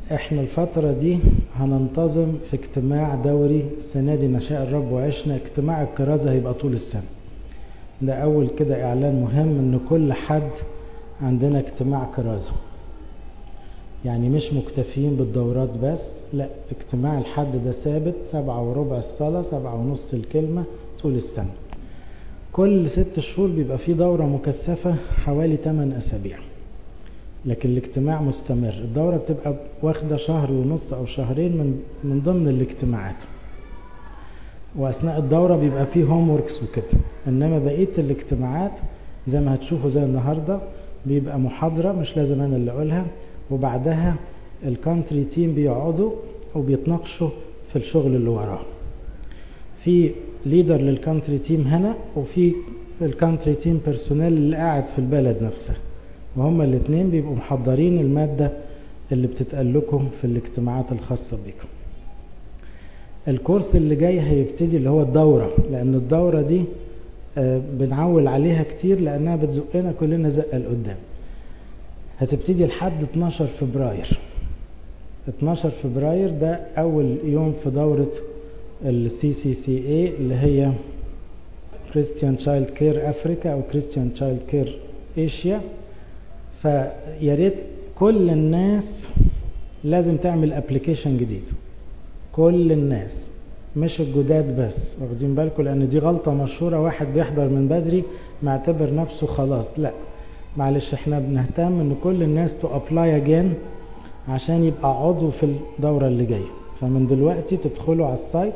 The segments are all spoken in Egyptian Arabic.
احنا الفترة دي هننتظم في اجتماع دوري السنة دي نشاء الرب وعشنا اجتماع الكرازة هيبقى طول السنة ده اول كده اعلان مهم ان كل حد عندنا اجتماع كرازة يعني مش مكتفيين بالدورات بس لا اجتماع الحد ده ثابت سبعة وربع الصلاة سبعة ونص الكلمة طول السنة كل ست شهور بيبقى فيه دورة مكثفة حوالي 8 أسابيع لكن الاجتماع مستمر الدورة بتبقى واخدة شهر ونص أو شهرين من من ضمن الاجتماعات وأثناء الدورة بيبقى فيه هوم وركس وكده إنما بقية الاجتماعات زي ما هتشوفوا زي النهاردة بيبقى محاضرة مش لازم أنا اللي أقولها وبعدها الكونتري تيم بيقعدوا وبيتناقشوا في الشغل اللي وراه في ليدر للكونتري تيم هنا وفي الكونتري تيم بيرسونيل اللي قاعد في البلد نفسها وهما الاثنين بيبقوا محضرين المادة اللي بتتقال لكم في الاجتماعات الخاصة بكم الكورس اللي جاي هيبتدي اللي هو الدورة لأن الدورة دي بنعول عليها كتير لأنها بتزقنا كلنا زقة لقدام هتبتدي لحد 12 فبراير 12 فبراير ده أول يوم في دورة السي سي سي اي اللي هي كريستيان تشايلد كير افريكا او كريستيان تشايلد كير ايشيا فيا ريت كل الناس لازم تعمل ابلكيشن جديد كل الناس مش الجداد بس واخدين بالكم لان دي غلطه مشهوره واحد بيحضر من بدري معتبر نفسه خلاص لا معلش احنا بنهتم ان كل الناس تو ابلاي اجين عشان يبقى عضو في الدوره اللي جايه فمن دلوقتي تدخلوا على السايت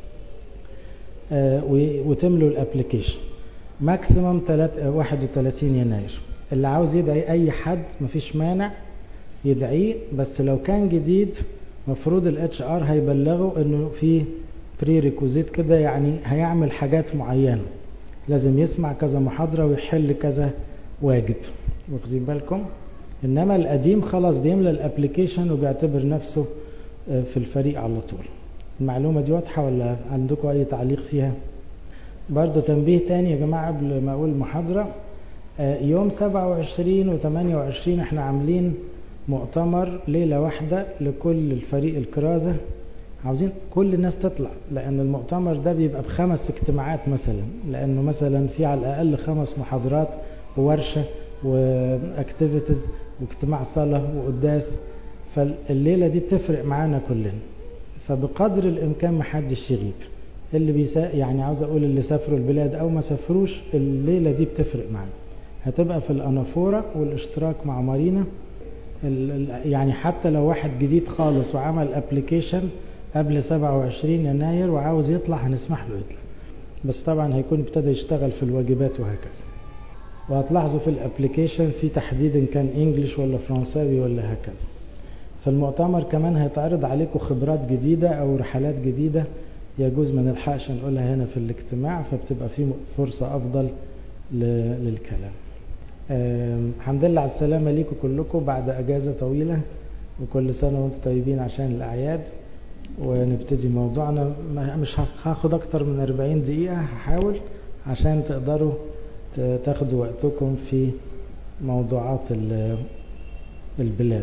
آه وتملوا الابلكيشن ماكسيمم 31 يناير اللي عاوز يدعي اي حد مفيش مانع يدعيه بس لو كان جديد مفروض الاتش ار هيبلغه انه في بري ريكوزيت كده يعني هيعمل حاجات معينه لازم يسمع كذا محاضره ويحل كذا واجب واخدين بالكم انما القديم خلاص بيملى الابلكيشن وبيعتبر نفسه في الفريق على طول المعلومة دي واضحة ولا عندكم أي تعليق فيها برضو تنبيه تاني يا جماعة قبل ما أقول محاضرة يوم 27 و 28 احنا عاملين مؤتمر ليلة واحدة لكل الفريق الكرازة عاوزين كل الناس تطلع لأن المؤتمر ده بيبقى بخمس اجتماعات مثلا لأنه مثلا في على الأقل خمس محاضرات وورشة واكتيفيتيز واجتماع صلاة وقداس فالليلة دي بتفرق معانا كلنا فبقدر الإمكان محدش يغيب اللي بيسا يعني عاوز أقول اللي سافروا البلاد أو ما سافروش الليلة دي بتفرق معانا هتبقى في الأنافورة والاشتراك مع مارينا يعني حتى لو واحد جديد خالص وعمل ابلكيشن قبل 27 يناير وعاوز يطلع هنسمح له يطلع بس طبعا هيكون ابتدى يشتغل في الواجبات وهكذا وهتلاحظوا في الابلكيشن في تحديد ان كان انجليش ولا فرنساوي ولا هكذا فالمؤتمر كمان هيتعرض عليكم خبرات جديدة أو رحلات جديدة يجوز ما نلحقش نقولها هنا في الاجتماع فبتبقى في فرصة أفضل للكلام الحمد لله على السلامة ليكم كلكم بعد أجازة طويلة وكل سنة وانتم طيبين عشان الأعياد ونبتدي موضوعنا مش هاخد أكتر من 40 دقيقة هحاول عشان تقدروا تاخدوا وقتكم في موضوعات البلاد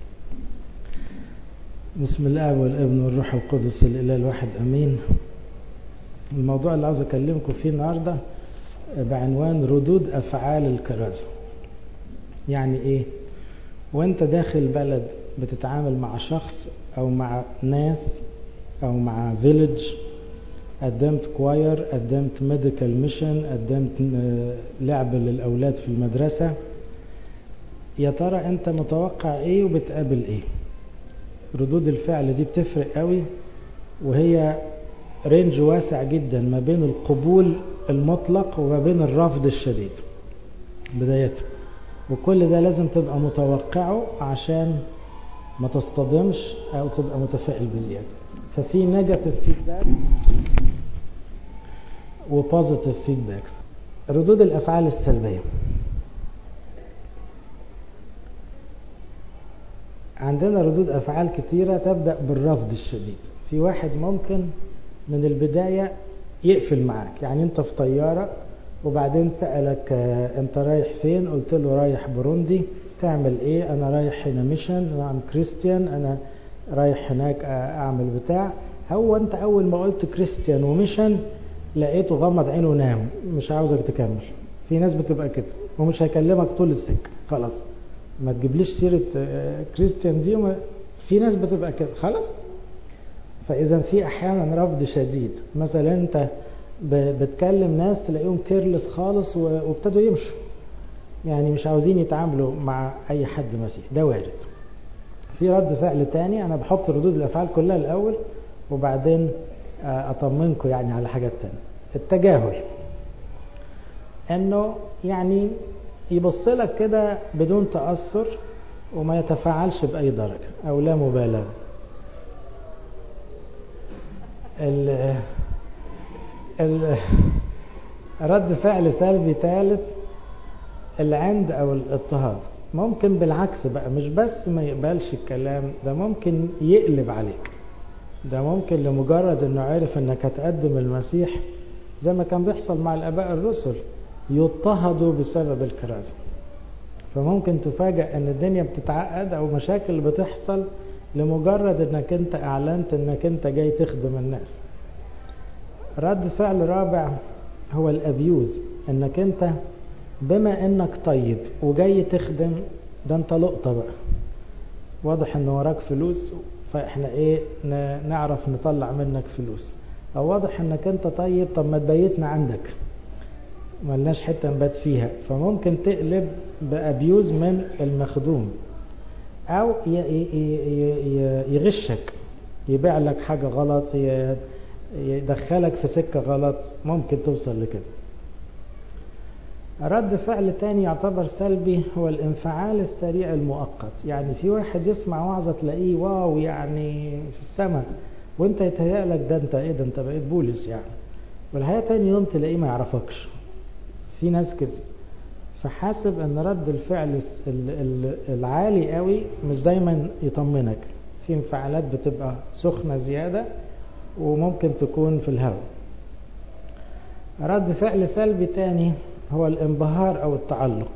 بسم الله والابن والروح القدس الاله الواحد امين الموضوع اللي عاوز اكلمكم فيه النهارده بعنوان ردود افعال الكرازه يعني ايه وانت داخل بلد بتتعامل مع شخص او مع ناس او مع فيلج قدمت كواير قدمت ميديكال ميشن قدمت لعب للاولاد في المدرسه يا ترى انت متوقع ايه وبتقابل ايه ردود الفعل دي بتفرق قوي وهي رينج واسع جدا ما بين القبول المطلق وما بين الرفض الشديد بداية وكل ده لازم تبقى متوقعه عشان ما تصطدمش او تبقى متفائل بزيادة ففي نيجاتيف فيدباك وبوزيتيف فيدباك ردود الافعال السلبيه عندنا ردود أفعال كتيرة تبدأ بالرفض الشديد في واحد ممكن من البداية يقفل معاك يعني انت في طيارة وبعدين سألك انت رايح فين قلت له رايح بروندي تعمل ايه انا رايح هنا ميشن انا كريستيان انا رايح هناك اعمل بتاع هو انت اول ما قلت كريستيان وميشن لقيته غمض عينه ونام مش عاوزك تكمل في ناس بتبقى كده ومش هيكلمك طول السكه خلاص ما تجيبليش سيره كريستيان دي وما في ناس بتبقى كده خلاص فاذا في احيانا رفض شديد مثلا انت بتكلم ناس تلاقيهم كيرلس خالص وابتدوا يمشوا يعني مش عاوزين يتعاملوا مع اي حد مسيح ده وارد في رد فعل تاني انا بحط ردود الافعال كلها الاول وبعدين اطمنكم يعني على حاجات تانية التجاهل انه يعني يبص لك كده بدون تأثر وما يتفاعلش بأي درجة أو لا مبالاة ال ال رد فعل سلبي ثالث العند أو الاضطهاد ممكن بالعكس بقى مش بس ما يقبلش الكلام ده ممكن يقلب عليك ده ممكن لمجرد انه عرف انك هتقدم المسيح زي ما كان بيحصل مع الاباء الرسل يضطهدوا بسبب الكرازة فممكن تفاجأ ان الدنيا بتتعقد او مشاكل بتحصل لمجرد انك انت اعلنت انك انت جاي تخدم الناس رد فعل رابع هو الابيوز انك انت بما انك طيب وجاي تخدم ده انت لقطة بقى واضح ان وراك فلوس فاحنا ايه نعرف نطلع منك فلوس او واضح انك انت طيب طب ما تبيتنا عندك ملناش حته نبات فيها فممكن تقلب بابيوز من المخدوم او يغشك يبيع لك حاجه غلط يدخلك في سكه غلط ممكن توصل لكده رد فعل تاني يعتبر سلبي هو الانفعال السريع المؤقت يعني في واحد يسمع وعظة تلاقيه واو يعني في السماء وانت يتهيأ لك ده انت ايه ده انت بقيت بولس يعني والحقيقة تاني يوم تلاقيه ما يعرفكش في ناس كده فحاسب ان رد الفعل العالي قوي مش دايما يطمنك في انفعالات بتبقى سخنة زيادة وممكن تكون في الهواء رد فعل سلبي تاني هو الانبهار او التعلق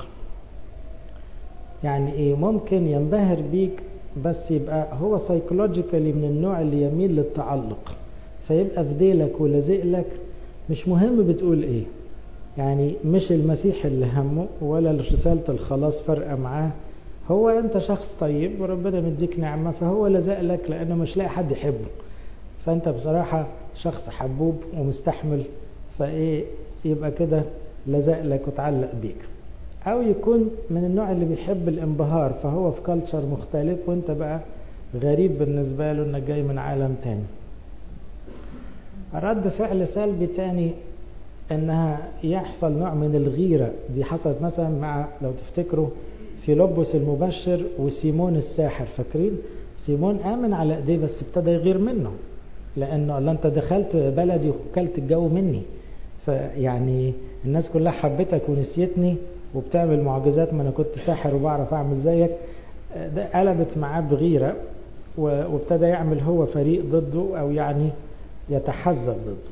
يعني ايه ممكن ينبهر بيك بس يبقى هو سايكولوجيكالي من النوع اللي يميل للتعلق فيبقى في ديلك ولازق لك مش مهم بتقول ايه يعني مش المسيح اللي همه ولا رسالة الخلاص فارقة معاه هو انت شخص طيب وربنا مديك نعمة فهو لزق لك لانه مش لاقي حد يحبه فانت بصراحة شخص حبوب ومستحمل فايه يبقى كده لزق لك وتعلق بيك او يكون من النوع اللي بيحب الانبهار فهو في كلتشر مختلف وانت بقى غريب بالنسبة له انك جاي من عالم تاني رد فعل سلبي تاني انها يحصل نوع من الغيرة دي حصلت مثلا مع لو تفتكروا فيلبس المبشر وسيمون الساحر فاكرين سيمون امن على ايديه بس ابتدى يغير منه لانه قال انت دخلت بلدي وكلت الجو مني فيعني الناس كلها حبتك ونسيتني وبتعمل معجزات ما انا كنت ساحر وبعرف اعمل زيك ده قلبت معاه بغيرة وابتدى يعمل هو فريق ضده او يعني يتحزب ضده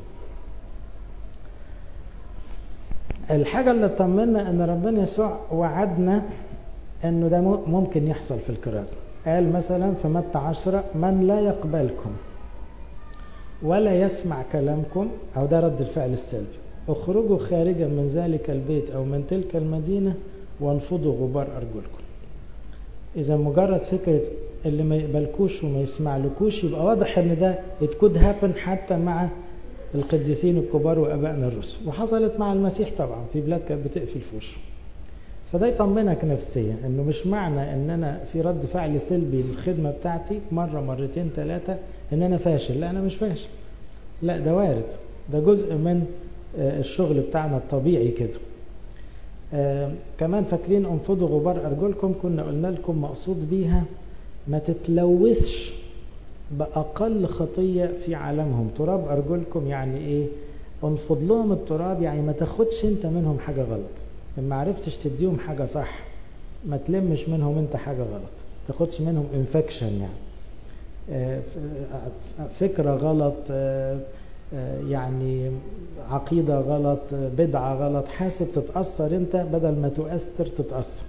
الحاجة اللي طمنا ان ربنا يسوع وعدنا انه ده ممكن يحصل في الكرازة قال مثلا في متى عشرة من لا يقبلكم ولا يسمع كلامكم او ده رد الفعل السلبي اخرجوا خارجا من ذلك البيت او من تلك المدينة وانفضوا غبار ارجلكم اذا مجرد فكرة اللي ما يقبلكوش وما يسمعلكوش يبقى واضح ان ده it could happen حتى مع القديسين الكبار وابائنا الرسل وحصلت مع المسيح طبعا في بلاد كانت بتقفل في وشه فده يطمنك نفسيا انه مش معنى ان انا في رد فعل سلبي للخدمه بتاعتي مره مرتين ثلاثه ان انا فاشل لا انا مش فاشل لا ده وارد ده جزء من الشغل بتاعنا الطبيعي كده آه كمان فاكرين انفضوا غبار ارجلكم كنا قلنا لكم مقصود بيها ما تتلوثش باقل خطيه في عالمهم تراب ارجلكم يعني ايه انفض لهم التراب يعني ما تاخدش انت منهم حاجه غلط ما عرفتش تديهم حاجه صح ما تلمش منهم انت حاجه غلط تاخدش منهم انفكشن يعني آه فكره غلط آه يعني عقيدة غلط بدعة غلط حاسب تتأثر انت بدل ما تؤثر تتأثر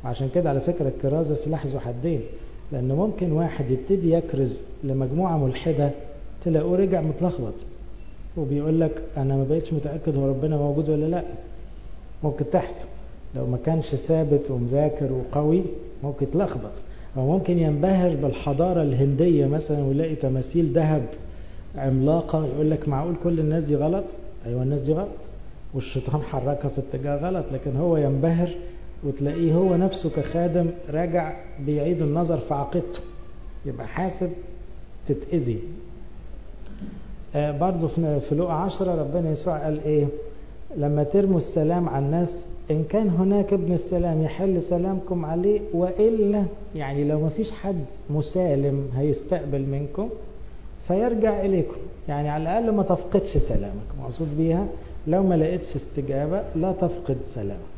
وعشان كده على فكرة الكرازة سلاح ذو حدين لأن ممكن واحد يبتدي يكرز لمجموعة ملحدة تلاقوه رجع متلخبط وبيقول لك أنا ما بقتش متأكد هو ربنا موجود ولا لأ ممكن تحصل لو ما كانش ثابت ومذاكر وقوي ممكن يتلخبط أو ممكن ينبهر بالحضارة الهندية مثلا ويلاقي تماثيل ذهب عملاقة يقول لك معقول كل الناس دي غلط أيوة الناس دي غلط والشيطان حركها في اتجاه غلط لكن هو ينبهر وتلاقيه هو نفسه كخادم راجع بيعيد النظر في عقيدته يبقى حاسب تتأذي آه برضو في لقى عشرة ربنا يسوع قال ايه لما ترموا السلام على الناس إن كان هناك ابن السلام يحل سلامكم عليه وإلا يعني لو ما فيش حد مسالم هيستقبل منكم فيرجع إليكم يعني على الأقل ما تفقدش سلامك مقصود بيها لو ما لقيتش استجابة لا تفقد سلامك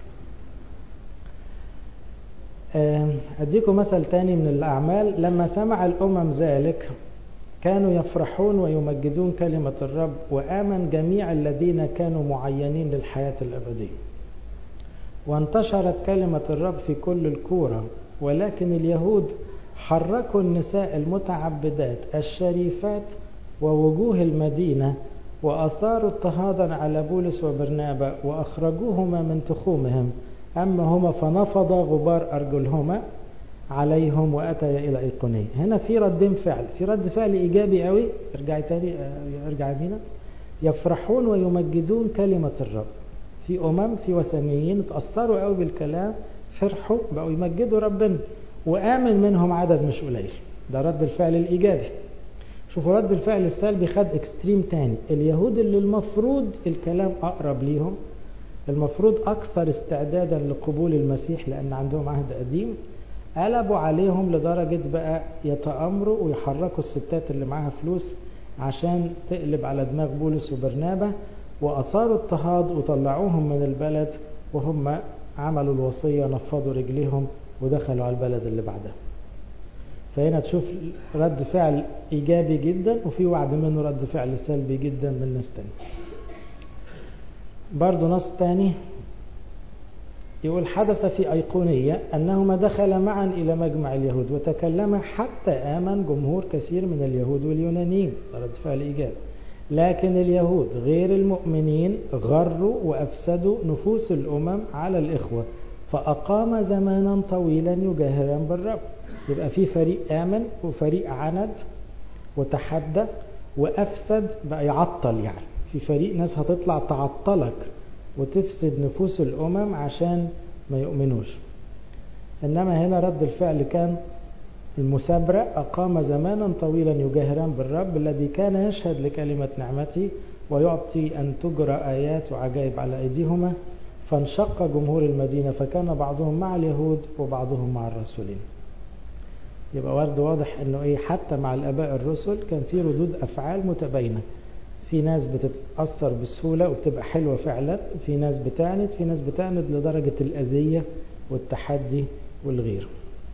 أديكم مثل تاني من الأعمال لما سمع الأمم ذلك كانوا يفرحون ويمجدون كلمة الرب وآمن جميع الذين كانوا معينين للحياة الأبدية وانتشرت كلمة الرب في كل الكورة ولكن اليهود حركوا النساء المتعبدات الشريفات ووجوه المدينة وأثاروا اضطهادا على بولس وبرنابا وأخرجوهما من تخومهم أما هما فنفض غبار أرجلهما عليهم وأتيا إلى إيقونية هنا في ردين فعل في رد فعل إيجابي قوي ارجعي تاني ارجع بينا يفرحون ويمجدون كلمة الرب في أمم في وثنيين اتأثروا قوي بالكلام فرحوا بقوا يمجدوا ربنا وآمن منهم عدد مش قليل ده رد الفعل الإيجابي شوفوا رد الفعل السلبي خد اكستريم تاني اليهود اللي المفروض الكلام أقرب ليهم المفروض أكثر استعدادا لقبول المسيح لأن عندهم عهد قديم قلبوا عليهم لدرجة بقى يتأمروا ويحركوا الستات اللي معاها فلوس عشان تقلب على دماغ بولس وبرنابة وأثاروا اضطهاد وطلعوهم من البلد وهم عملوا الوصية نفضوا رجليهم ودخلوا على البلد اللي بعدها فهنا تشوف رد فعل إيجابي جدا وفي وعد منه رد فعل سلبي جدا من ناس تاني برضو نص تاني يقول حدث في أيقونية أنهما دخل معا إلى مجمع اليهود وتكلما حتى آمن جمهور كثير من اليهود واليونانيين رد فعل إيجابي لكن اليهود غير المؤمنين غروا وأفسدوا نفوس الأمم على الإخوة فأقام زمانا طويلا يجاهرا بالرب يبقى في فريق آمن وفريق عند وتحدى وأفسد بقى يعطل يعني في فريق ناس هتطلع تعطلك وتفسد نفوس الأمم عشان ما يؤمنوش إنما هنا رد الفعل كان المثابرة أقام زمانا طويلا يجاهرا بالرب الذي كان يشهد لكلمة نعمته ويعطي أن تجرى آيات وعجائب على أيديهما فانشق جمهور المدينة فكان بعضهم مع اليهود وبعضهم مع الرسولين يبقى ورد واضح انه ايه حتى مع الاباء الرسل كان في ردود افعال متباينه في ناس بتتاثر بسهوله وبتبقى حلوه فعلا في ناس بتعند في ناس بتعند لدرجه الاذيه والتحدي والغير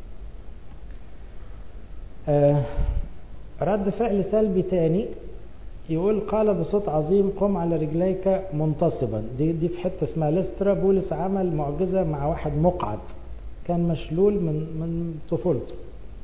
آه رد فعل سلبي تاني يقول قال بصوت عظيم قم على رجليك منتصبا دي, دي في حته اسمها لسترا بولس عمل معجزه مع واحد مقعد كان مشلول من من طفولته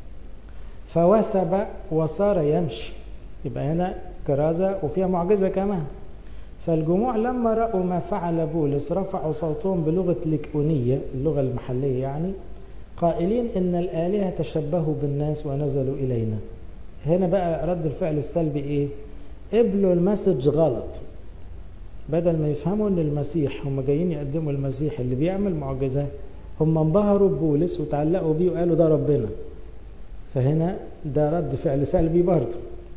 فوثب وصار يمشي يبقى هنا كرازة وفيها معجزة كمان فالجموع لما رأوا ما فعل بولس رفعوا صوتهم بلغة لكونية اللغة المحلية يعني قائلين إن الآلهة تشبهوا بالناس ونزلوا إلينا هنا بقى رد الفعل السلبي إيه قبلوا المسج غلط بدل ما يفهموا ان المسيح هم جايين يقدموا المسيح اللي بيعمل معجزات هم انبهروا ببولس وتعلقوا بيه وقالوا ده ربنا فهنا ده رد فعل سلبي برضه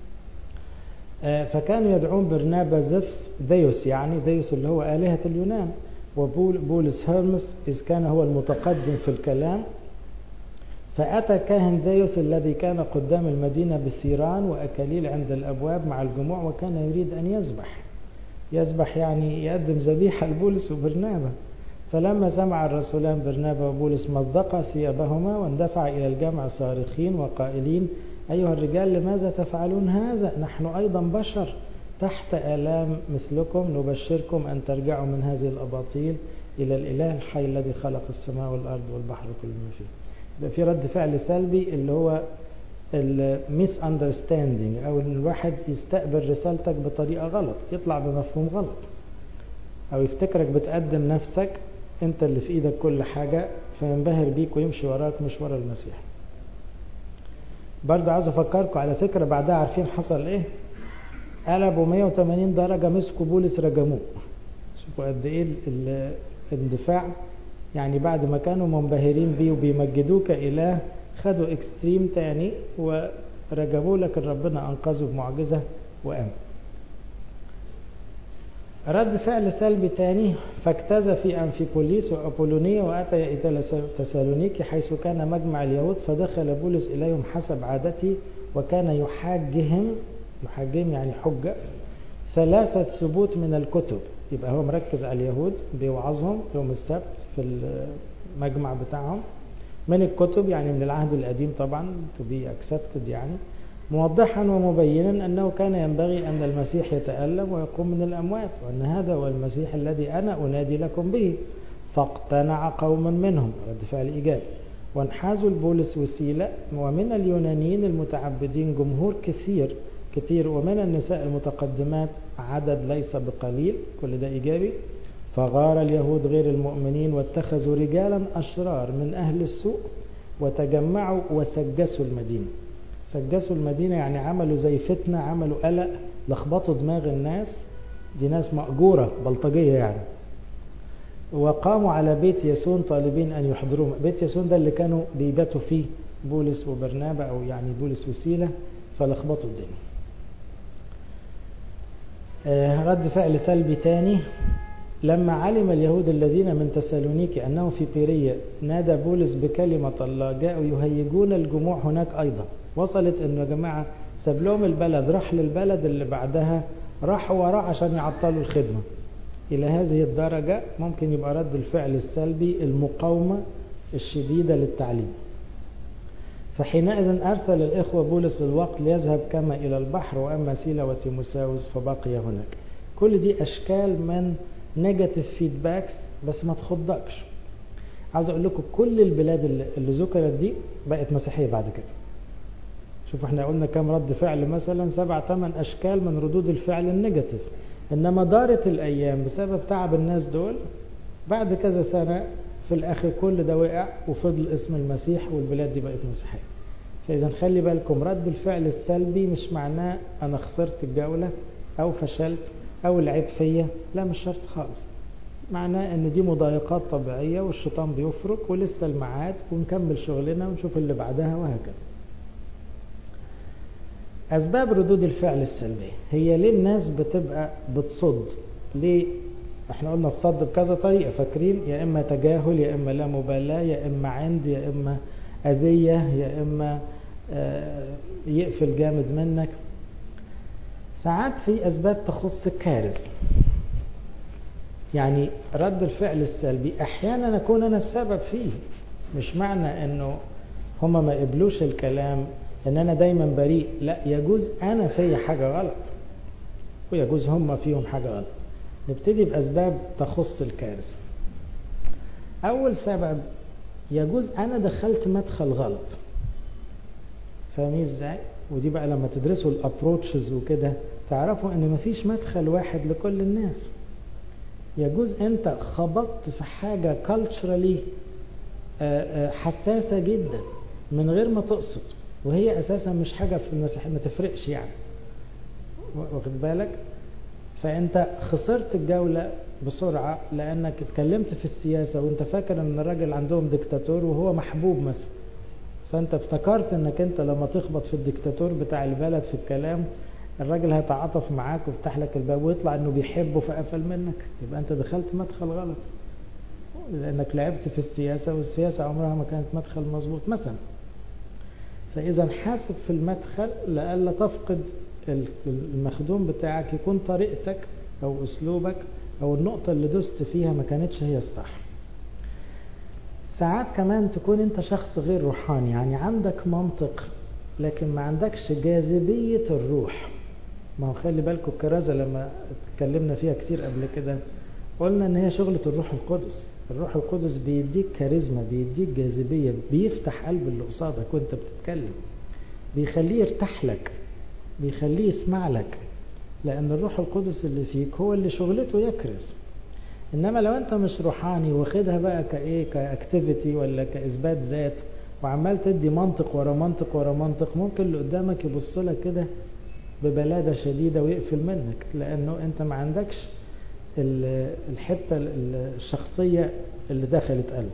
فكانوا يدعون برنابا زفس ديوس يعني ديوس اللي هو آلهة اليونان وبولس هيرمس إذ كان هو المتقدم في الكلام فأتى كاهن زيوس الذي كان قدام المدينة بسيران وأكاليل عند الأبواب مع الجموع وكان يريد أن يذبح يذبح يعني يقدم ذبيحة لبولس وبرنابا فلما سمع الرسولان برنابا وبولس مزقا ثيابهما واندفع إلى الجمع صارخين وقائلين أيها الرجال لماذا تفعلون هذا نحن أيضا بشر تحت آلام مثلكم نبشركم أن ترجعوا من هذه الأباطيل إلى الإله الحي الذي خلق السماء والأرض والبحر وكل ما فيه يبقى في رد فعل سلبي اللي هو الميس اندرستاندينج او ان الواحد يستقبل رسالتك بطريقه غلط يطلع بمفهوم غلط او يفتكرك بتقدم نفسك انت اللي في ايدك كل حاجه فينبهر بيك ويمشي وراك مش ورا المسيح برضه عايز افكركم على فكره بعدها عارفين حصل ايه قلبوا 180 درجه مسكوا بولس رجموه شوفوا قد ايه الاندفاع يعني بعد ما كانوا منبهرين بيه وبيمجدوه كإله خدوا اكستريم تاني ورجبوه لكن ربنا أنقذه بمعجزة وقام رد فعل سلبي تاني فاجتاز في أنفيبوليس وأبولونية وأتى إلى تسالونيكي حيث كان مجمع اليهود فدخل بولس إليهم حسب عادته وكان يحاجهم يحاجهم يعني حجة ثلاثة ثبوت من الكتب يبقى هو مركز على اليهود بيوعظهم يوم السبت في المجمع بتاعهم من الكتب يعني من العهد القديم طبعا to be accepted يعني موضحا ومبينا أنه كان ينبغي أن المسيح يتألم ويقوم من الأموات وأن هذا هو المسيح الذي أنا أنادي لكم به فاقتنع قوم منهم رد فعل إيجابي وانحازوا البولس وسيلة ومن اليونانيين المتعبدين جمهور كثير كثير ومن النساء المتقدمات عدد ليس بقليل كل ده إيجابي فغار اليهود غير المؤمنين واتخذوا رجالا أشرار من أهل السوء وتجمعوا وسجسوا المدينة سجسوا المدينة يعني عملوا زي فتنة عملوا قلق لخبطوا دماغ الناس دي ناس مأجورة بلطجية يعني وقاموا على بيت ياسون طالبين أن يحضروه بيت ياسون ده اللي كانوا بيباتوا فيه بولس وبرنابا أو يعني بولس وسيلة فلخبطوا الدنيا رد فعل سلبي تاني لما علم اليهود الذين من تسالونيكي أنه في بيرية نادى بولس بكلمة الله جاءوا يهيجون الجموع هناك أيضا وصلت أنه يا جماعة ساب لهم البلد راح للبلد اللي بعدها راحوا وراه عشان يعطلوا الخدمة إلى هذه الدرجة ممكن يبقى رد الفعل السلبي المقاومة الشديدة للتعليم فحينئذ أرسل الإخوة بولس الوقت ليذهب كما إلى البحر وأما سيلا وتيموساوس فبقي هناك كل دي أشكال من نيجاتيف فيدباكس بس ما تخضكش عاوز أقول لكم كل البلاد اللي, اللي ذكرت دي بقت مسيحية بعد كده شوفوا احنا قلنا كام رد فعل مثلا سبع ثمان أشكال من ردود الفعل النيجاتيف إنما دارت الأيام بسبب تعب الناس دول بعد كذا سنة في الآخر كل ده وقع وفضل اسم المسيح والبلاد دي بقت مسيحية فإذا خلي بالكم رد الفعل السلبي مش معناه أنا خسرت الجولة أو فشلت أو العيب فيا لا مش شرط خالص معناه أن دي مضايقات طبيعية والشيطان بيفرك ولسه الميعاد ونكمل شغلنا ونشوف اللي بعدها وهكذا أسباب ردود الفعل السلبية هي ليه الناس بتبقى بتصد ليه احنا قلنا الصد بكذا طريقة فاكرين يا إما تجاهل يا إما لا مبالاة يا إما عند يا إما أذية يا إما يقفل جامد منك ساعات في أسباب تخص الكارث يعني رد الفعل السلبي أحيانا أكون أنا السبب فيه مش معنى أنه هما ما قبلوش الكلام أن أنا دايما بريء لا يجوز أنا في حاجة غلط ويجوز هما فيهم حاجة غلط نبتدي بأسباب تخص الكارثة أول سبب يجوز أنا دخلت مدخل غلط فاهمين ازاي؟ ودي بقى لما تدرسوا الابروتشز وكده تعرفوا ان مفيش مدخل واحد لكل الناس يجوز انت خبطت في حاجة كالتشرالي حساسة جدا من غير ما تقصد وهي اساسا مش حاجة في المسيح ما تفرقش يعني واخد بالك فانت خسرت الجولة بسرعة لانك اتكلمت في السياسة وانت فاكر ان الراجل عندهم ديكتاتور وهو محبوب مثلا فانت افتكرت انك انت لما تخبط في الديكتاتور بتاع البلد في الكلام الراجل هيتعاطف معاك ويفتح لك الباب ويطلع انه بيحبه فقفل منك يبقى انت دخلت مدخل غلط لانك لعبت في السياسة والسياسة عمرها ما كانت مدخل مظبوط مثلا فاذا حاسب في المدخل لألا تفقد المخدوم بتاعك يكون طريقتك او اسلوبك او النقطة اللي دست فيها ما كانتش هي الصح ساعات كمان تكون انت شخص غير روحاني يعني عندك منطق لكن ما عندكش جاذبية الروح ما هو خلي بالكم الكرازة لما اتكلمنا فيها كتير قبل كده قلنا ان هي شغلة الروح القدس الروح القدس بيديك كاريزما بيديك جاذبية بيفتح قلب اللي قصادك وانت بتتكلم بيخليه يرتاح لك بيخليه يسمع لك لان الروح القدس اللي فيك هو اللي شغلته يكرز انما لو انت مش روحاني واخدها بقى كايه كاكتيفيتي ولا كاثبات ذات وعمال تدي منطق ورا منطق ورا منطق ممكن اللي قدامك يبص لك كده ببلادة شديدة ويقفل منك لانه انت ما عندكش الحتة الشخصية اللي دخلت قلبه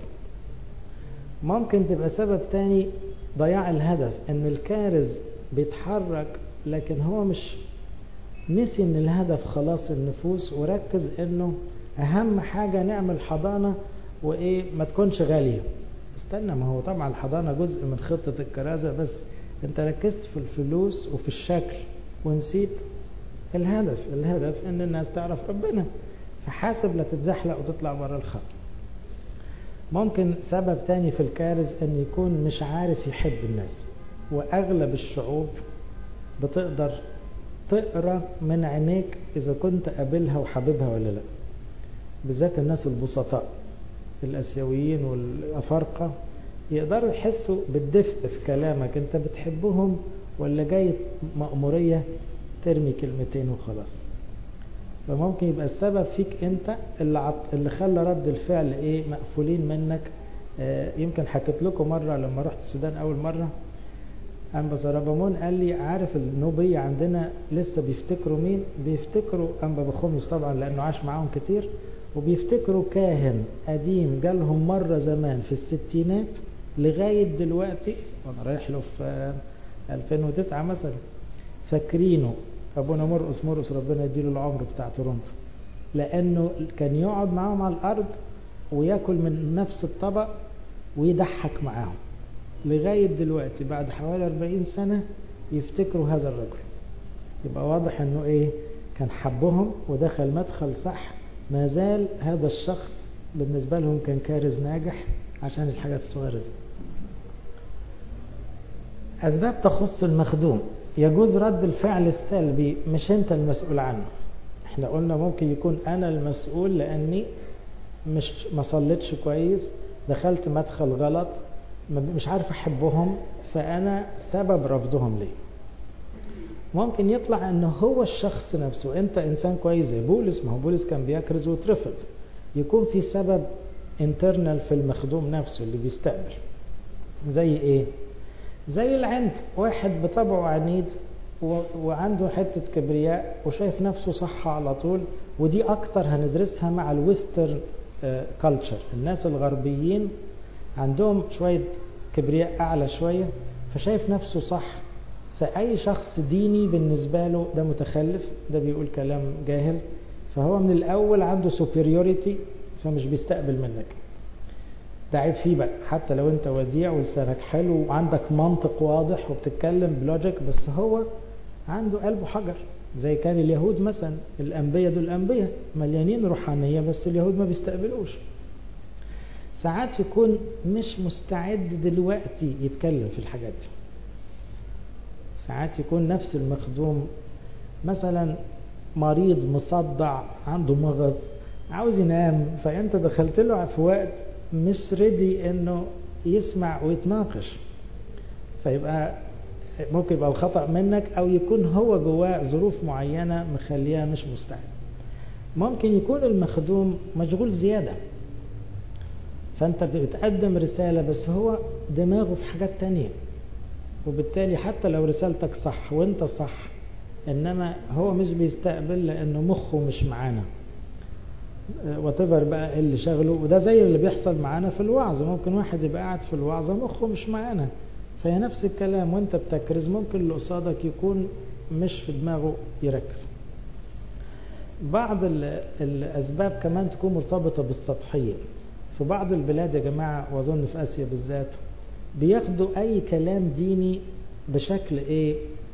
ممكن تبقى سبب تاني ضياع الهدف ان الكارز بيتحرك لكن هو مش نسي ان الهدف خلاص النفوس وركز انه اهم حاجة نعمل حضانة وايه ما تكونش غالية استنى ما هو طبعا الحضانة جزء من خطة الكرازة بس انت ركزت في الفلوس وفي الشكل ونسيت الهدف الهدف ان الناس تعرف ربنا فحاسب لا تتزحلق وتطلع بره الخط ممكن سبب تاني في الكارز ان يكون مش عارف يحب الناس واغلب الشعوب بتقدر تقرا من عينيك اذا كنت قابلها وحاببها ولا لا بالذات الناس البسطاء الاسيويين والافارقه يقدروا يحسوا بالدفء في كلامك انت بتحبهم ولا جاي مأمورية ترمي كلمتين وخلاص فممكن يبقى السبب فيك انت اللي, عط... اللي خلى رد الفعل ايه مقفولين منك آه يمكن حكيت لكم مرة لما رحت السودان اول مرة أنبا زربامون قال لي عارف النوبية عندنا لسه بيفتكروا مين بيفتكروا أنبا بخوميس طبعا لأنه عاش معاهم كتير وبيفتكروا كاهن قديم جالهم مرة زمان في الستينات لغاية دلوقتي وأنا رايح له في 2009 مثلا فاكرينه أبونا مرقس مرقس ربنا يديله العمر بتاع تورونتو لأنه كان يقعد معاهم على الأرض وياكل من نفس الطبق ويضحك معاهم لغاية دلوقتي بعد حوالي 40 سنة يفتكروا هذا الرجل يبقى واضح انه ايه كان حبهم ودخل مدخل صح ما زال هذا الشخص بالنسبة لهم كان كارز ناجح عشان الحاجات الصغيرة دي أسباب تخص المخدوم يجوز رد الفعل السلبي مش أنت المسؤول عنه احنا قلنا ممكن يكون أنا المسؤول لأني مش ما صليتش كويس دخلت مدخل غلط مش عارف أحبهم فأنا سبب رفضهم ليه ممكن يطلع أنه هو الشخص نفسه أنت إنسان كويس زي بولس ما هو بولس كان بيكرز وترفض يكون في سبب انترنال في المخدوم نفسه اللي بيستقبل زي ايه زي العند واحد بطبعه عنيد وعنده حتة كبرياء وشايف نفسه صح على طول ودي اكتر هندرسها مع الويسترن كلتشر الناس الغربيين عندهم شوية كبرياء اعلى شوية فشايف نفسه صح فأي شخص ديني بالنسبة له ده متخلف ده بيقول كلام جاهل فهو من الأول عنده superiority فمش بيستقبل منك ده عيب فيه بقى حتى لو انت وديع ولسانك حلو وعندك منطق واضح وبتتكلم بلوجيك بس هو عنده قلبه حجر زي كان اليهود مثلا الأنبياء دول أنبياء مليانين روحانية بس اليهود ما بيستقبلوش ساعات يكون مش مستعد دلوقتي يتكلم في الحاجات دي ساعات يكون نفس المخدوم مثلا مريض مصدع عنده مغص عاوز ينام فانت دخلت له في وقت مش ريدي انه يسمع ويتناقش فيبقى ممكن يبقى الخطأ منك او يكون هو جواه ظروف معينة مخليها مش مستعد ممكن يكون المخدوم مشغول زيادة فانت بتقدم رسالة بس هو دماغه في حاجات تانية وبالتالي حتى لو رسالتك صح وانت صح انما هو مش بيستقبل لانه مخه مش معانا وتبر بقى اللي شغله وده زي اللي بيحصل معانا في الوعظ ممكن واحد يبقى قاعد في الوعظة مخه مش معانا فهي نفس الكلام وانت بتكرز ممكن اللي قصادك يكون مش في دماغه يركز بعض الاسباب كمان تكون مرتبطة بالسطحية في بعض البلاد يا جماعة واظن في اسيا بالذات بياخدوا اي كلام ديني بشكل ايه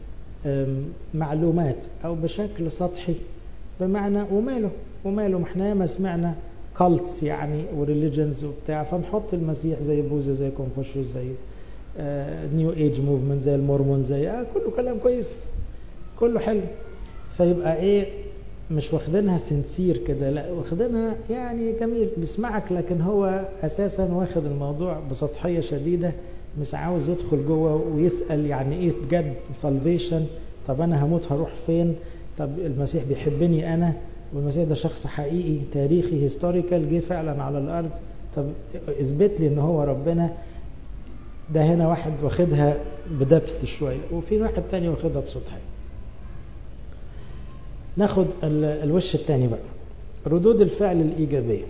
معلومات او بشكل سطحي بمعنى وماله وماله ما احنا ياما سمعنا كالتس يعني وريليجنز وبتاع فنحط المسيح زي بوذا زي كونفوشيوس زي نيو ايج موفمنت زي المورمون زي آه كله كلام كويس كله حلو فيبقى ايه مش واخدينها سنسير كده لا واخدينها يعني جميل بيسمعك لكن هو اساسا واخد الموضوع بسطحيه شديده مش عاوز يدخل جوه ويسال يعني ايه بجد سالفيشن طب انا هموت هروح فين طب المسيح بيحبني انا والمسيح ده شخص حقيقي تاريخي هيستوريكال جه فعلا على الارض طب اثبت لي ان هو ربنا ده هنا واحد واخدها بدبس شويه وفي واحد تاني واخدها بسطحيه ناخد الوش الثاني بقى ردود الفعل الإيجابية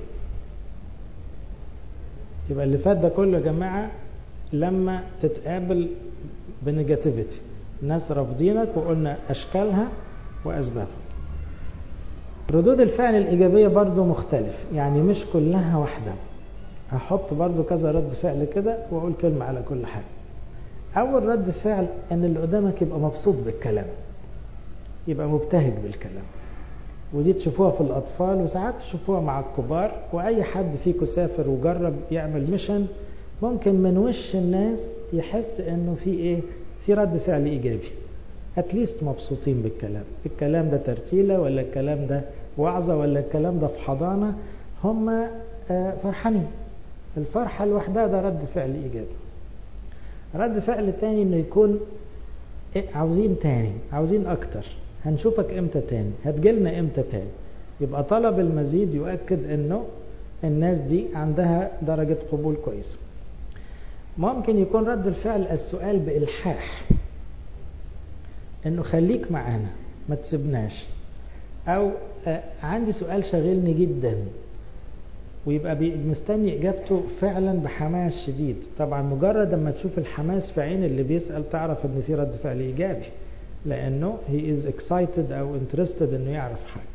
يبقى اللي فات ده كله يا جماعة لما تتقابل بنيجاتيفيتي ناس رافضينك وقلنا أشكالها وأسبابها ردود الفعل الإيجابية برضو مختلف يعني مش كلها واحدة هحط برضو كذا رد فعل كده وأقول كلمة على كل حاجة أول رد فعل أن اللي قدامك يبقى مبسوط بالكلام يبقى مبتهج بالكلام ودي تشوفوها في الأطفال وساعات تشوفوها مع الكبار وأي حد فيكم سافر وجرب يعمل ميشن ممكن من وش الناس يحس إنه في إيه في رد فعل إيجابي اتليست مبسوطين بالكلام الكلام ده ترتيلة ولا الكلام ده وعظة ولا الكلام ده في حضانة هم فرحانين الفرحة لوحدها ده رد فعل إيجابي رد فعل تاني إنه يكون عاوزين تاني عاوزين أكتر هنشوفك امتى تاني هتجيلنا امتى تاني يبقى طلب المزيد يؤكد انه الناس دي عندها درجة قبول كويسة ممكن يكون رد الفعل السؤال بإلحاح انه خليك معانا ما تسيبناش او عندي سؤال شاغلني جدا ويبقى مستني اجابته فعلا بحماس شديد طبعا مجرد اما تشوف الحماس في عين اللي بيسأل تعرف ان في رد فعل ايجابي لانه he is excited او interested انه يعرف حاجه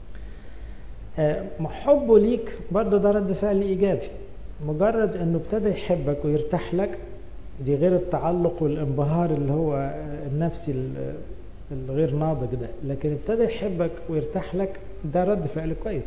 حبه ليك برضه ده رد فعل ايجابي مجرد انه ابتدى يحبك ويرتاح لك دي غير التعلق والانبهار اللي هو النفسي الغير ناضج ده لكن ابتدى يحبك ويرتاح لك ده رد فعل كويس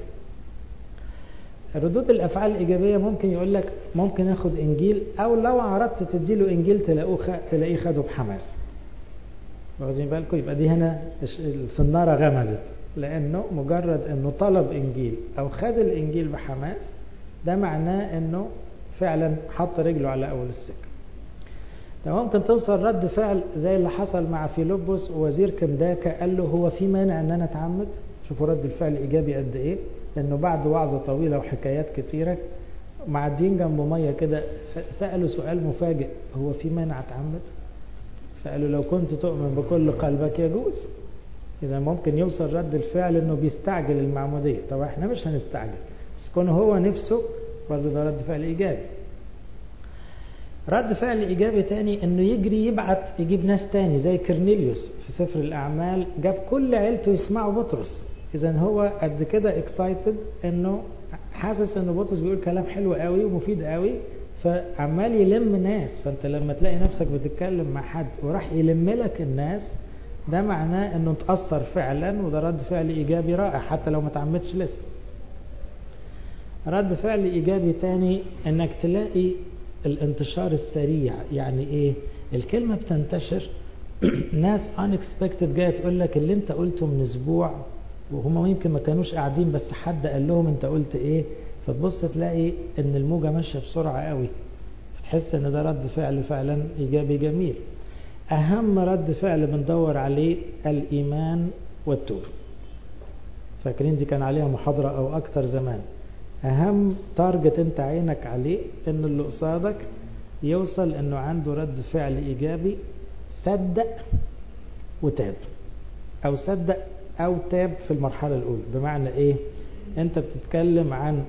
ردود الافعال الايجابيه ممكن يقول لك ممكن اخد انجيل او لو عرضت تديله انجيل تلاقوه تلاقيه خده بحماس واخدين بالكم يبقى دي هنا الصنارة غمزت لأنه مجرد أنه طلب إنجيل أو خد الإنجيل بحماس ده معناه أنه فعلا حط رجله على أول السكة ده ممكن توصل رد فعل زي اللي حصل مع فيلبس ووزير كنداكا قال له هو في مانع أن أنا أتعمد شوفوا رد الفعل إيجابي قد إيه لأنه بعد وعظة طويلة وحكايات كتيرة معديين جنب مية كده سألوا سؤال مفاجئ هو في مانع أتعمد فقالوا لو كنت تؤمن بكل قلبك يجوز إذا ممكن يوصل رد الفعل إنه بيستعجل المعمودية طبعا إحنا مش هنستعجل بس كون هو نفسه برضه ده رد فعل إيجابي رد فعل إيجابي تاني إنه يجري يبعت يجيب ناس تاني زي كرنيليوس في سفر الأعمال جاب كل عيلته يسمعوا بطرس إذا هو قد كده اكسايتد إنه حاسس إنه بطرس بيقول كلام حلو قوي ومفيد قوي فعمال يلم ناس فانت لما تلاقي نفسك بتتكلم مع حد وراح يلم لك الناس ده معناه انه تأثر فعلا وده رد فعل ايجابي رائع حتى لو ما تعمدش لسه رد فعل ايجابي تاني انك تلاقي الانتشار السريع يعني ايه الكلمة بتنتشر ناس unexpected جاية تقول لك اللي انت قلته من اسبوع وهم يمكن ما كانوش قاعدين بس حد قال لهم انت قلت ايه فتبص تلاقي ان الموجة ماشية بسرعة قوي فتحس ان ده رد فعل فعلا ايجابي جميل اهم رد فعل بندور عليه الايمان والتوبة فاكرين دي كان عليها محاضرة او اكتر زمان اهم تارجت انت عينك عليه ان اللي قصادك يوصل انه عنده رد فعل ايجابي صدق وتاب او صدق او تاب في المرحلة الاولى بمعنى ايه انت بتتكلم عن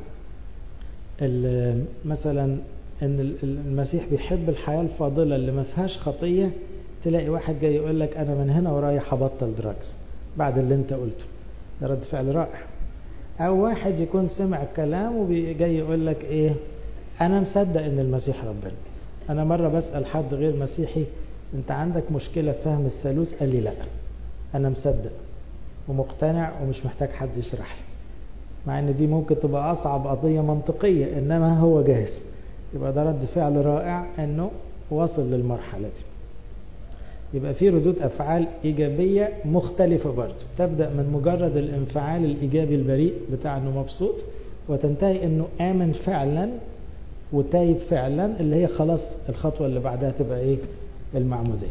مثلا ان المسيح بيحب الحياة الفاضلة اللي ما فيهاش خطية تلاقي واحد جاي يقول لك انا من هنا ورايح هبطل دراجز بعد اللي انت قلته ده رد فعل رائع او واحد يكون سمع الكلام وجاي يقول لك ايه انا مصدق ان المسيح ربنا انا مرة بسأل حد غير مسيحي انت عندك مشكلة في فهم الثالوث قال لي لا انا مصدق ومقتنع ومش محتاج حد يشرح لي مع ان دي ممكن تبقى اصعب قضية منطقية انما هو جاهز يبقى ده رد فعل رائع انه وصل للمرحلة دي يبقى في ردود أفعال إيجابية مختلفة برضه تبدأ من مجرد الانفعال الإيجابي البريء بتاع أنه مبسوط وتنتهي أنه آمن فعلا وتايب فعلا اللي هي خلاص الخطوة اللي بعدها تبقى إيه المعمودية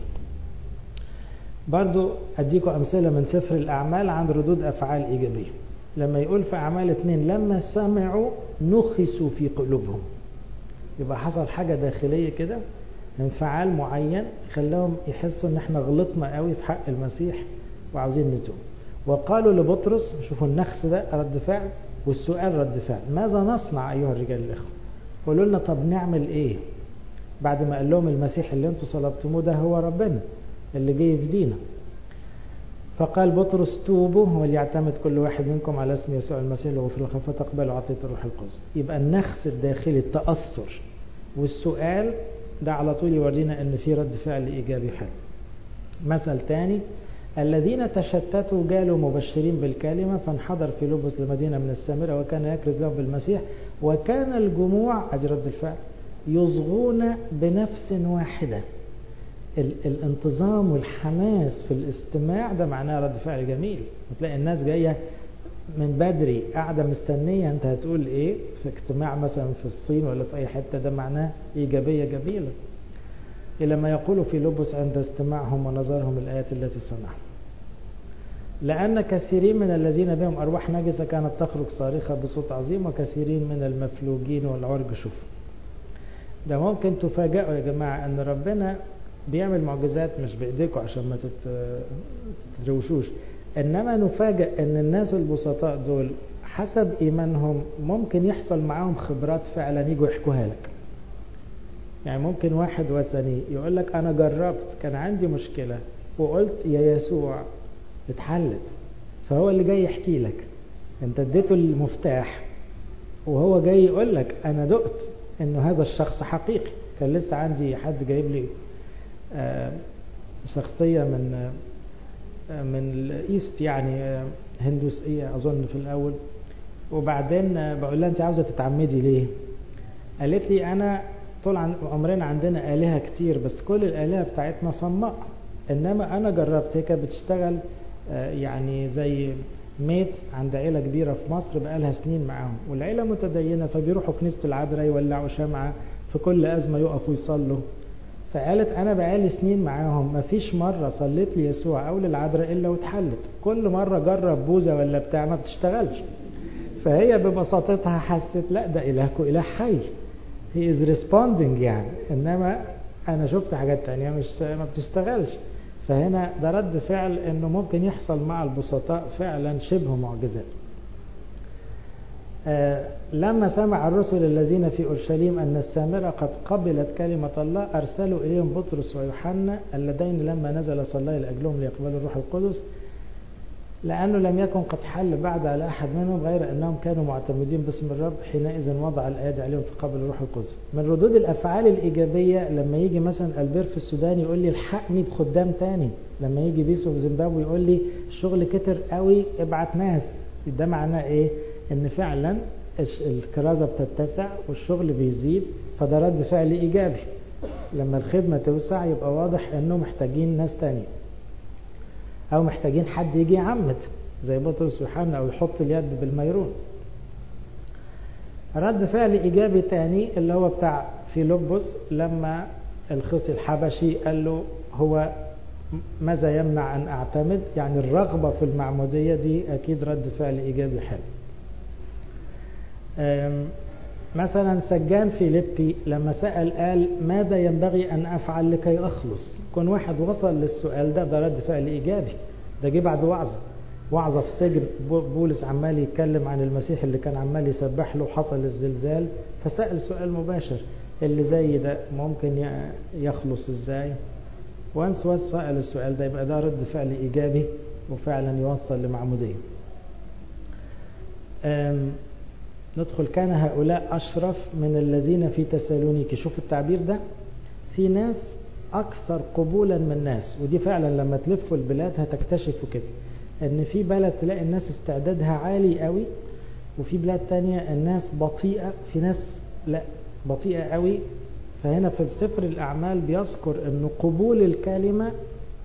برضو أديكم أمثلة من سفر الأعمال عن ردود أفعال إيجابية لما يقول في أعمال اتنين لما سمعوا نخسوا في قلوبهم يبقى حصل حاجة داخلية كده انفعال معين خلاهم يحسوا ان احنا غلطنا قوي في حق المسيح وعاوزين نتوب وقالوا لبطرس شوفوا النخس ده رد فعل والسؤال رد فعل ماذا نصنع ايها الرجال الاخوه قولوا لنا طب نعمل ايه بعد ما قال لهم المسيح اللي انتم صلبتموه ده هو ربنا اللي جاي يفدينا فقال بطرس توبوا وليعتمد كل واحد منكم على اسم يسوع المسيح له في الخفة تقبلوا عطية الروح القدس يبقى النخس الداخلي التأثر والسؤال ده على طول يورينا ان في رد فعل ايجابي حلو مثل تاني الذين تشتتوا جالوا مبشرين بالكلمة فانحدر في لبس لمدينة من السامرة وكان يكرز لهم بالمسيح وكان الجموع أجل رد الفعل يصغون بنفس واحدة ال الانتظام والحماس في الاستماع ده معناه رد فعل جميل وتلاقي الناس جاية من بدري قاعدة مستنية انت هتقول ايه في اجتماع مثلا في الصين ولا في اي حتة ده معناه ايجابية جميلة إلى ما يقول في لبس عند استماعهم ونظرهم الآيات التي صنعها لأن كثيرين من الذين بهم أرواح نجسة كانت تخرج صارخة بصوت عظيم وكثيرين من المفلوجين والعرج شوف ده ممكن تفاجئوا يا جماعة أن ربنا بيعمل معجزات مش بإيديكم عشان ما تتروشوش إنما نفاجئ أن الناس البسطاء دول حسب إيمانهم ممكن يحصل معاهم خبرات فعلا يجوا يحكوها لك يعني ممكن واحد وثني يقول لك أنا جربت كان عندي مشكلة وقلت يا يسوع اتحلت فهو اللي جاي يحكي لك انت اديته المفتاح وهو جاي يقول لك انا دقت انه هذا الشخص حقيقي كان لسه عندي حد جايب لي شخصية من من الايست يعني هندوسية اظن في الاول وبعدين بقول لها انت عاوزة تتعمدي ليه قالت لي انا طول عمرنا عندنا آلهة كتير بس كل الآلهة بتاعتنا صماء إنما أنا جربت هي كانت بتشتغل يعني زي ميت عند عيلة كبيرة في مصر بقالها سنين معاهم والعيلة متدينة فبيروحوا كنيسة العذراء يولعوا شمعة في كل أزمة يقفوا يصلوا فقالت أنا بقالي سنين معاهم مفيش مرة صليت ليسوع أو للعذراء إلا واتحلت كل مرة جرب بوزة ولا بتاع ما بتشتغلش فهي ببساطتها حست لا ده إلهكم إله حي هي از ريسبوندنج يعني انما انا شفت حاجات تانية مش ما بتشتغلش فهنا ده رد فعل انه ممكن يحصل مع البسطاء فعلا شبه معجزات آه لما سمع الرسل الذين في اورشليم ان السامره قد قبلت كلمه الله ارسلوا اليهم بطرس ويوحنا اللذين لما نزل صلى لاجلهم ليقبلوا الروح القدس لأنه لم يكن قد حل بعد على أحد منهم غير أنهم كانوا معتمدين باسم الرب حينئذ وضع الآيات عليهم تقبل الروح القدس من ردود الأفعال الإيجابية لما يجي مثلا البير في السودان يقول لي الحقني بخدام تاني لما يجي بيسو في زيمبابوي يقول لي الشغل كتر قوي ابعت ناس ده معناه إيه إن فعلا الكرازة بتتسع والشغل بيزيد فده رد فعل إيجابي لما الخدمة توسع يبقى واضح أنه محتاجين ناس تانية أو محتاجين حد يجي يعمد زي بطرس ويوحنا أو يحط اليد بالميرون رد فعل إيجابي تاني اللي هو بتاع فيلبس لما الخصي الحبشي قال له هو ماذا يمنع أن أعتمد يعني الرغبة في المعمودية دي أكيد رد فعل إيجابي حلو مثلا سجان فيليبي لما سأل قال ماذا ينبغي أن أفعل لكي أخلص كون واحد وصل للسؤال ده ده رد فعل إيجابي ده جه بعد وعظة وعظة في سجن بولس عمال يتكلم عن المسيح اللي كان عمال يسبح له حصل الزلزال فسأل سؤال مباشر اللي زي ده ممكن يخلص ازاي وانس سأل السؤال ده يبقى ده رد فعل إيجابي وفعلا يوصل لمعمودية ندخل كان هؤلاء أشرف من الذين في تسالونيكي شوف التعبير ده في ناس أكثر قبولا من ناس ودي فعلا لما تلفوا البلاد هتكتشفوا كده ان في بلد تلاقي الناس استعدادها عالي قوي وفي بلاد تانية الناس بطيئة في ناس لا بطيئة قوي فهنا في سفر الأعمال بيذكر أن قبول الكلمة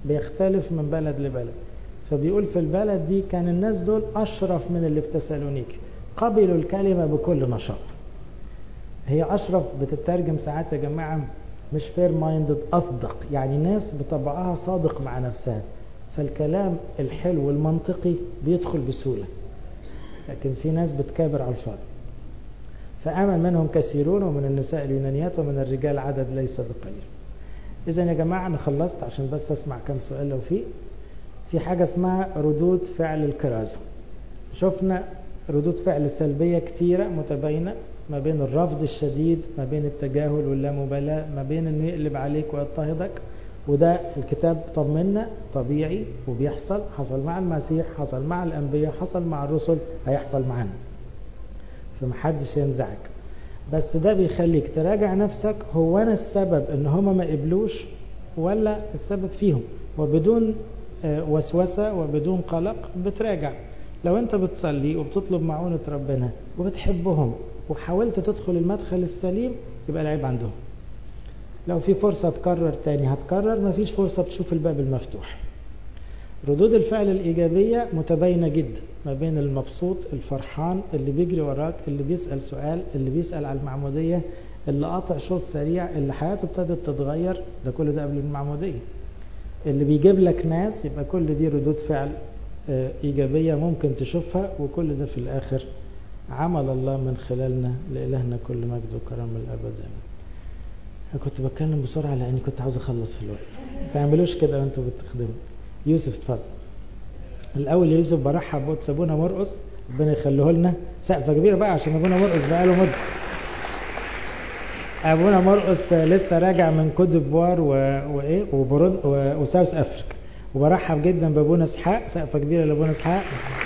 بيختلف من بلد لبلد فبيقول في البلد دي كان الناس دول أشرف من اللي في تسالونيكي قبلوا الكلمة بكل نشاط هي أشرف بتترجم ساعات يا جماعة مش فير مايندد أصدق يعني ناس بطبعها صادق مع نفسها فالكلام الحلو والمنطقي بيدخل بسهولة لكن في ناس بتكابر على الفاضي فآمن منهم كثيرون ومن النساء اليونانيات ومن الرجال عدد ليس بقليل إذا يا جماعة أنا خلصت عشان بس أسمع كم سؤال لو في في حاجة اسمها ردود فعل الكرازة شفنا ردود فعل سلبية كتيرة متباينة ما بين الرفض الشديد ما بين التجاهل واللامبالاة ما بين انه يقلب عليك ويضطهدك وده الكتاب طمنا طبيعي وبيحصل حصل مع المسيح حصل مع الأنبياء حصل مع الرسل هيحصل معانا فمحدش ينزعج بس ده بيخليك تراجع نفسك هو أنا السبب إن هما ما قبلوش ولا السبب فيهم وبدون وسوسة وبدون قلق بتراجع لو أنت بتصلي وبتطلب معونة ربنا وبتحبهم وحاولت تدخل المدخل السليم يبقى العيب عندهم لو في فرصة تكرر تاني هتكرر مفيش فرصة تشوف الباب المفتوح ردود الفعل الإيجابية متباينة جدا ما بين المبسوط الفرحان اللي بيجري وراك اللي بيسأل سؤال اللي بيسأل على المعمودية اللي قاطع شوط سريع اللي حياته ابتدت تتغير ده كل ده قبل المعمودية اللي بيجيب لك ناس يبقى كل دي ردود فعل إيجابية ممكن تشوفها وكل ده في الآخر عمل الله من خلالنا لإلهنا كل مجد وكرم الأبد أنا كنت بتكلم بسرعة لأني كنت عاوز أخلص في الوقت ما تعملوش كده وأنتوا بتخدموا يوسف اتفضل الأول يا يوسف برحب بقدس أبونا مرقص ربنا يخليه لنا سقفة كبيرة بقى عشان أبونا مرقص بقى له مدة أبونا مرقص لسه راجع من كوت ديفوار وإيه وبرود وساوث أفريقيا وبرحب جدا بأبونا إسحاق سقفة كبيرة لأبونا إسحاق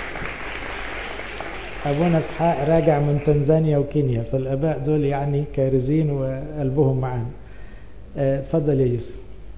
أبونا إسحاق راجع من تنزانيا وكينيا فالآباء دول يعني كارزين وقلبهم معانا اتفضل يا يوسف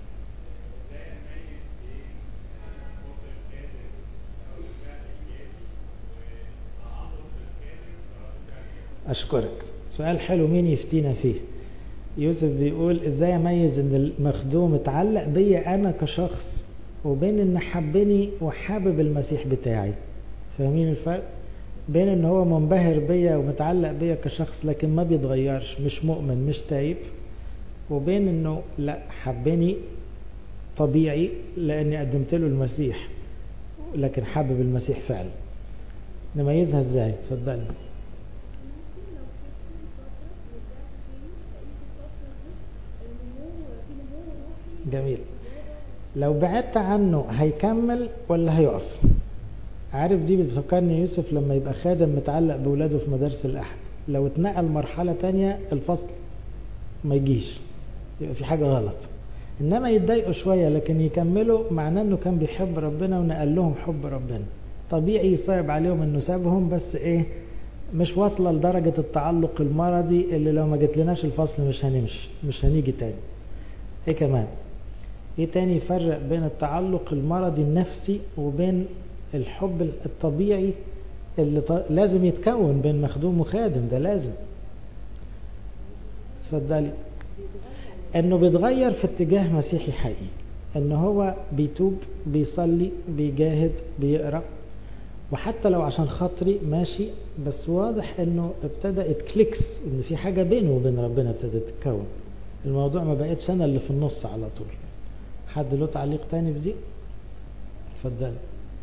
أشكرك سؤال حلو مين يفتينا فيه يوسف بيقول ازاي اميز ان المخدوم اتعلق بيا انا كشخص وبين ان حبني وحابب المسيح بتاعي فاهمين الفرق بين ان هو منبهر بيا ومتعلق بيا كشخص لكن ما بيتغيرش مش مؤمن مش تايب وبين انه لا حبني طبيعي لاني قدمت له المسيح لكن حابب المسيح فعلا نميزها ازاي اتفضلي جميل لو بعدت عنه هيكمل ولا هيقف عارف دي بتفكرني يوسف لما يبقى خادم متعلق بولاده في مدارس الأحد لو اتنقل مرحلة تانية الفصل ما يجيش يبقى في حاجة غلط إنما يتضايقوا شوية لكن يكملوا معناه إنه كان بيحب ربنا ونقل لهم حب ربنا طبيعي يصعب عليهم إنه سابهم بس إيه مش واصلة لدرجة التعلق المرضي اللي لو ما جتلناش الفصل مش هنمشي مش هنيجي تاني ايه كمان ايه تاني يفرق بين التعلق المرضي النفسي وبين الحب الطبيعي اللي ط... لازم يتكون بين مخدوم وخادم ده لازم اتفضلي انه بيتغير في اتجاه مسيحي حقيقي ان هو بيتوب بيصلي بيجاهد بيقرا وحتى لو عشان خاطري ماشي بس واضح انه ابتدى اتكليكس ان في حاجه بينه وبين ربنا ابتدت تتكون الموضوع ما بقتش انا اللي في النص على طول حد له تعليق تاني في دي اتفضل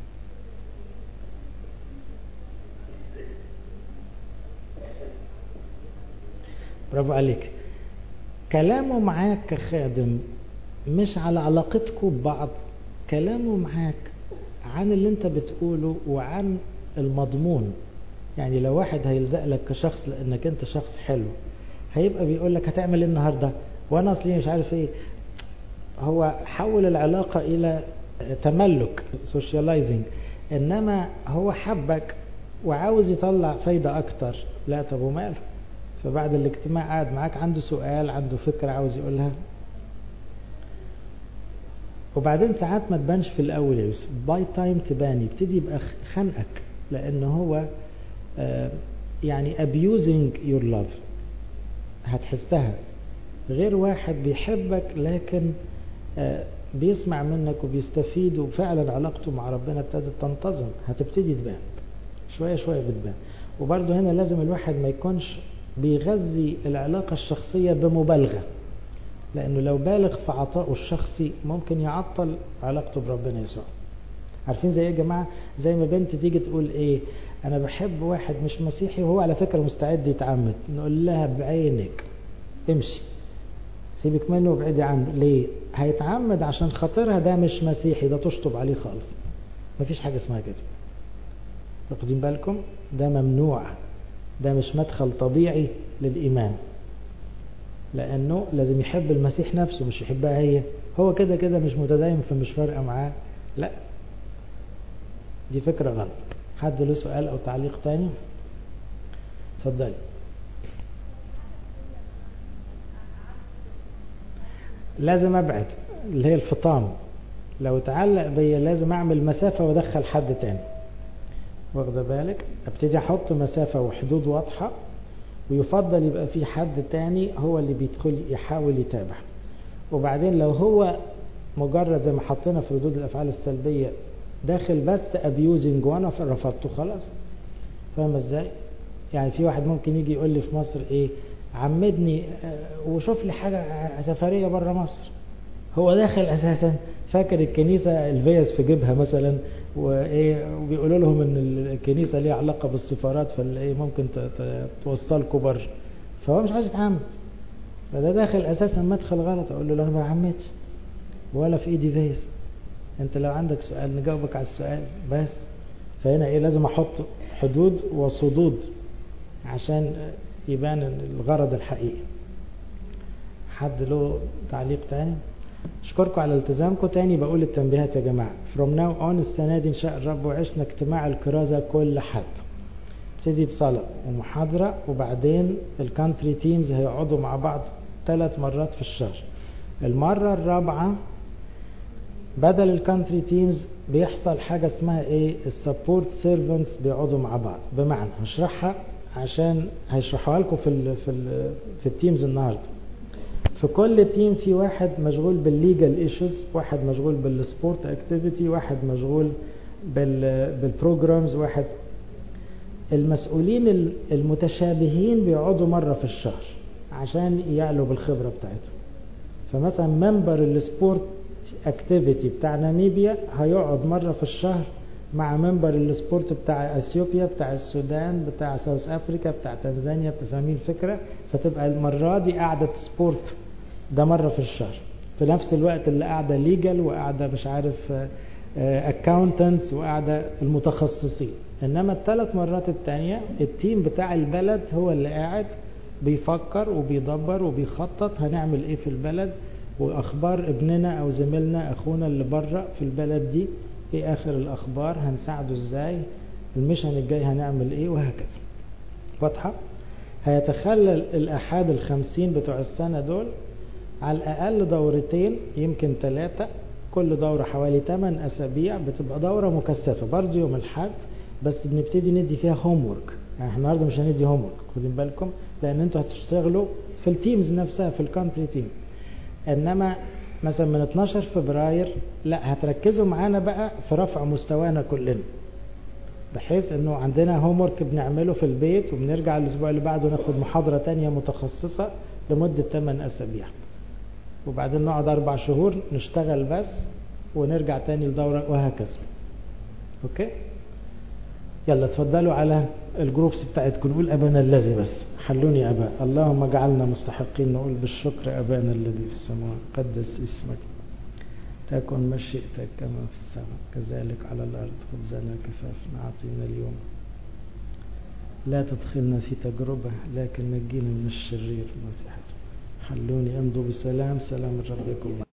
برافو عليك كلامه معاك كخادم مش على علاقتكم ببعض كلامه معاك عن اللي انت بتقوله وعن المضمون يعني لو واحد هيلزق لك كشخص لانك انت شخص حلو هيبقى بيقول لك هتعمل ايه النهارده وانا اصلي مش عارف ايه هو حول العلاقة الى تملك سوشيالايزنج انما هو حبك وعاوز يطلع فايدة اكتر لا طب وماله فبعد الاجتماع قاعد معاك عنده سؤال عنده فكرة عاوز يقولها وبعدين ساعات ما تبانش في الاول يا يوسف باي تايم تبان يبتدي يبقى خنقك لان هو آه يعني abusing your love هتحسها غير واحد بيحبك لكن آه بيسمع منك وبيستفيد وفعلا علاقته مع ربنا ابتدت تنتظم هتبتدي تبان شوية شوية بتبان وبرضه هنا لازم الواحد ما يكونش بيغذي العلاقة الشخصية بمبالغة لأنه لو بالغ في عطائه الشخصي ممكن يعطل علاقته بربنا يسوع عارفين زي ايه يا جماعة زي ما بنت تيجي تقول ايه انا بحب واحد مش مسيحي وهو على فكرة مستعد يتعمد نقول لها بعينك امشي سيبك منه وابعدي عنه ليه هيتعمد عشان خاطرها ده مش مسيحي ده تشطب عليه خالص مفيش حاجة اسمها كده واخدين بالكم ده ممنوع ده مش مدخل طبيعي للإيمان لأنه لازم يحب المسيح نفسه مش يحبها هي هو كده كده مش متدين فمش فارقة معاه لا دي فكرة غلط حد له سؤال أو تعليق تاني اتفضلي لازم أبعد اللي هي الفطام لو اتعلق بيا لازم أعمل مسافة وأدخل حد تاني واخده بالك ابتدي احط مسافة وحدود واضحة ويفضل يبقى في حد تاني هو اللي بيدخل يحاول يتابع وبعدين لو هو مجرد زي ما حطينا في ردود الافعال السلبية داخل بس ابيوزنج وانا رفضته خلاص فاهم ازاي يعني في واحد ممكن يجي يقول لي في مصر ايه عمدني وشوف لي حاجة سفرية بره مصر هو داخل اساسا فاكر الكنيسة الفيز في جيبها مثلا وايه وبيقولوا لهم ان الكنيسه ليها علاقه بالسفارات فالايه ممكن توصلكوا بره فهو مش عايز يتعمد فده داخل اساسا مدخل غلط اقول له لا انا ما عمدتش ولا في ايدي فيز انت لو عندك سؤال نجاوبك على السؤال بس فهنا ايه لازم احط حدود وصدود عشان يبان الغرض الحقيقي حد له تعليق تاني اشكركم على التزامكم تاني بقول التنبيهات يا جماعة from now on السنة دي ان شاء الرب وعشنا اجتماع الكرازة كل حد ابتدي بصلاة ومحاضرة وبعدين الكانتري تيمز هيقعدوا مع بعض ثلاث مرات في الشهر المرة الرابعة بدل الكانتري تيمز بيحصل حاجة اسمها ايه السبورت سيرفنتس بيقعدوا مع بعض بمعنى هشرحها عشان هيشرحوها لكم في ال في ال في التيمز النهارده في كل تيم في واحد مشغول بالليجال ايشوز واحد مشغول بالسبورت اكتيفيتي واحد مشغول بالبروجرامز واحد المسؤولين المتشابهين بيقعدوا مرة في الشهر عشان يعلوا بالخبرة بتاعتهم فمثلا ممبر السبورت اكتيفيتي بتاع ناميبيا هيقعد مرة في الشهر مع ممبر السبورت بتاع اثيوبيا بتاع السودان بتاع ساوث افريكا بتاع تنزانيا بتفهمين الفكرة فتبقى المرة دي قاعدة سبورت ده مرة في الشهر في نفس الوقت اللي قاعدة ليجل وقاعدة مش عارف اكاونتنتس وقاعدة المتخصصين انما الثلاث مرات التانية التيم بتاع البلد هو اللي قاعد بيفكر وبيدبر وبيخطط هنعمل ايه في البلد واخبار ابننا او زميلنا اخونا اللي بره في البلد دي ايه اخر الاخبار هنساعده ازاي المشن الجاي هنعمل ايه وهكذا واضحة هيتخلل الاحاد الخمسين بتوع السنة دول على الاقل دورتين يمكن ثلاثة كل دورة حوالي 8 اسابيع بتبقى دورة مكثفة برضه يوم الحد بس بنبتدي ندي فيها هوم ورك يعني احنا النهارده مش هندي هوم ورك خدين بالكم لان انتوا هتشتغلوا في التيمز نفسها في الكونتري تيم انما مثلا من 12 فبراير لا هتركزوا معانا بقى في رفع مستوانا كلنا بحيث انه عندنا هوم ورك بنعمله في البيت وبنرجع الاسبوع اللي بعده ناخد محاضرة تانية متخصصة لمدة 8 اسابيع وبعدين نقعد اربع شهور نشتغل بس ونرجع تاني لدورة وهكذا اوكي يلا تفضلوا على الجروبس بتاعتكم نقول ابانا الذي بس حلوني اباء اللهم اجعلنا مستحقين نقول بالشكر ابانا الذي في السماء قدس اسمك تكن مشيئتك كما في السماء كذلك على الارض خبزنا كفافنا اعطينا اليوم لا تدخلنا في تجربة لكن نجينا من الشرير المسيح حلوني امضوا بسلام سلام الرب يكون